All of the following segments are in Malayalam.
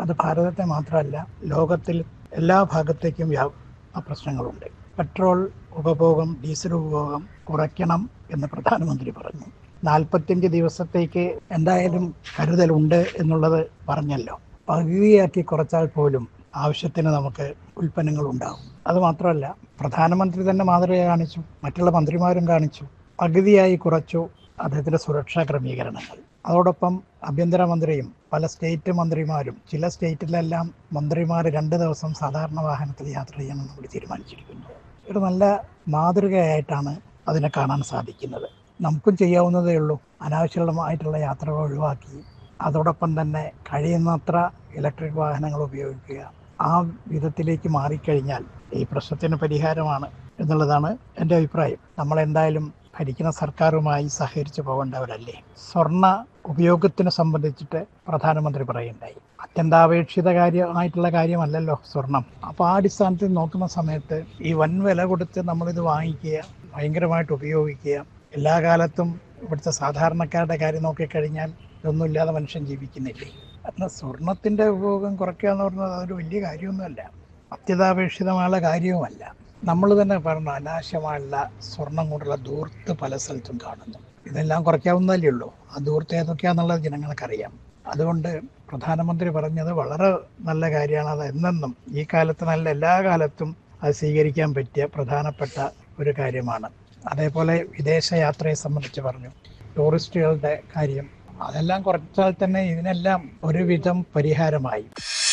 അത് ഭാരതത്തെ മാത്രമല്ല ലോകത്തിൽ എല്ലാ ഭാഗത്തേക്കും വ്യാ ആ പ്രശ്നങ്ങളുണ്ട് പെട്രോൾ ഉപഭോഗം ഡീസൽ ഉപഭോഗം കുറയ്ക്കണം എന്ന് പ്രധാനമന്ത്രി പറഞ്ഞു നാൽപ്പത്തിയഞ്ച് ദിവസത്തേക്ക് എന്തായാലും കരുതലുണ്ട് എന്നുള്ളത് പറഞ്ഞല്ലോ പകുതിയാക്കി കുറച്ചാൽ പോലും ആവശ്യത്തിന് നമുക്ക് ഉൽപ്പന്നങ്ങൾ ഉണ്ടാകും അത് മാത്രമല്ല പ്രധാനമന്ത്രി തന്നെ മാതൃക കാണിച്ചു മറ്റുള്ള മന്ത്രിമാരും കാണിച്ചു പകുതിയായി കുറച്ചു അദ്ദേഹത്തിന്റെ സുരക്ഷാ ക്രമീകരണങ്ങൾ അതോടൊപ്പം ആഭ്യന്തരമന്ത്രിയും പല സ്റ്റേറ്റ് മന്ത്രിമാരും ചില സ്റ്റേറ്റിലെല്ലാം മന്ത്രിമാർ രണ്ട് ദിവസം സാധാരണ വാഹനത്തിൽ യാത്ര ചെയ്യണമെന്ന് കൂടി തീരുമാനിച്ചിരിക്കുന്നു ഒരു നല്ല മാതൃകയായിട്ടാണ് അതിനെ കാണാൻ സാധിക്കുന്നത് നമുക്കും ചെയ്യാവുന്നതേ ഉള്ളൂ അനാവശ്യമായിട്ടുള്ള യാത്രകൾ ഒഴിവാക്കി അതോടൊപ്പം തന്നെ കഴിയുന്നത്ര ഇലക്ട്രിക് വാഹനങ്ങൾ ഉപയോഗിക്കുക ആ വിധത്തിലേക്ക് മാറിക്കഴിഞ്ഞാൽ ഈ പ്രശ്നത്തിന് പരിഹാരമാണ് എന്നുള്ളതാണ് എൻ്റെ അഭിപ്രായം നമ്മൾ എന്തായാലും ഭരിക്കുന്ന സർക്കാരുമായി സഹകരിച്ചു പോകേണ്ടവരല്ലേ സ്വർണ്ണ ഉപയോഗത്തിനെ സംബന്ധിച്ചിട്ട് പ്രധാനമന്ത്രി പറയുണ്ടായി അത്യന്താപേക്ഷിത കാര്യമായിട്ടുള്ള കാര്യമല്ലല്ലോ സ്വർണം അപ്പോൾ ആ അടിസ്ഥാനത്തിൽ നോക്കുന്ന സമയത്ത് ഈ വൻ വില കൊടുത്ത് നമ്മളിത് വാങ്ങിക്കുക ഭയങ്കരമായിട്ട് ഉപയോഗിക്കുക എല്ലാ കാലത്തും ഇവിടുത്തെ സാധാരണക്കാരുടെ കാര്യം നോക്കിക്കഴിഞ്ഞാൽ ഇതൊന്നുമില്ലാതെ മനുഷ്യൻ ജീവിക്കുന്നില്ലേ എന്നാൽ സ്വർണത്തിൻ്റെ ഉപയോഗം കുറയ്ക്കുക എന്ന് പറഞ്ഞാൽ അതൊരു വലിയ കാര്യമൊന്നുമല്ല അത്യന്താപേക്ഷിതമായ കാര്യവുമല്ല നമ്മൾ തന്നെ പറഞ്ഞു അനാവശ്യമായുള്ള സ്വർണം കൊണ്ടുള്ള ദൂർത്ത് പല സ്ഥലത്തും കാണുന്നു ഇതെല്ലാം കുറയ്ക്കാവുന്നതല്ലേ ഉള്ളൂ ആ ദൂർത്ത് ഏതൊക്കെയാണെന്നുള്ളത് ജനങ്ങൾക്കറിയാം അതുകൊണ്ട് പ്രധാനമന്ത്രി പറഞ്ഞത് വളരെ നല്ല കാര്യമാണ് അത് എന്നെന്നും ഈ കാലത്ത് നല്ല എല്ലാ കാലത്തും അത് സ്വീകരിക്കാൻ പറ്റിയ പ്രധാനപ്പെട്ട ഒരു കാര്യമാണ് അതേപോലെ വിദേശ യാത്രയെ സംബന്ധിച്ച് പറഞ്ഞു ടൂറിസ്റ്റുകളുടെ കാര്യം അതെല്ലാം കുറച്ചാൽ തന്നെ ഇതിനെല്ലാം ഒരുവിധം പരിഹാരമായി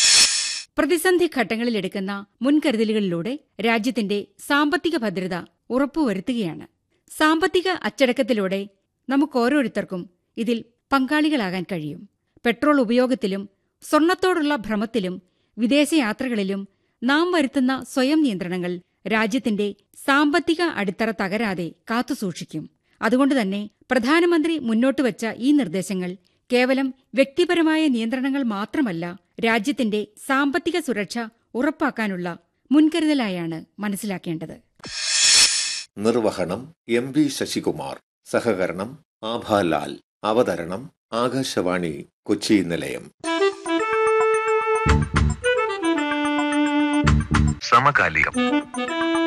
പ്രതിസന്ധി ഘട്ടങ്ങളിൽ എടുക്കുന്ന മുൻകരുതലുകളിലൂടെ രാജ്യത്തിന്റെ സാമ്പത്തിക ഭദ്രത ഉറപ്പുവരുത്തുകയാണ് സാമ്പത്തിക അച്ചടക്കത്തിലൂടെ നമുക്കോരോരുത്തർക്കും ഇതിൽ പങ്കാളികളാകാൻ കഴിയും പെട്രോൾ ഉപയോഗത്തിലും സ്വർണത്തോടുള്ള ഭ്രമത്തിലും വിദേശയാത്രകളിലും നാം വരുത്തുന്ന സ്വയം നിയന്ത്രണങ്ങൾ രാജ്യത്തിന്റെ സാമ്പത്തിക അടിത്തറ തകരാതെ കാത്തുസൂക്ഷിക്കും അതുകൊണ്ടുതന്നെ പ്രധാനമന്ത്രി മുന്നോട്ടുവച്ച ഈ നിർദ്ദേശങ്ങൾ കേവലം വ്യക്തിപരമായ നിയന്ത്രണങ്ങൾ മാത്രമല്ല രാജ്യത്തിന്റെ സാമ്പത്തിക സുരക്ഷ ഉറപ്പാക്കാനുള്ള മുൻകരുതലായാണ് മനസ്സിലാക്കേണ്ടത് നിർവഹണം എം വി ശശികുമാർ സഹകരണം ആഭാലാൽ അവതരണം ആകാശവാണി കൊച്ചി നിലയം സമകാലികം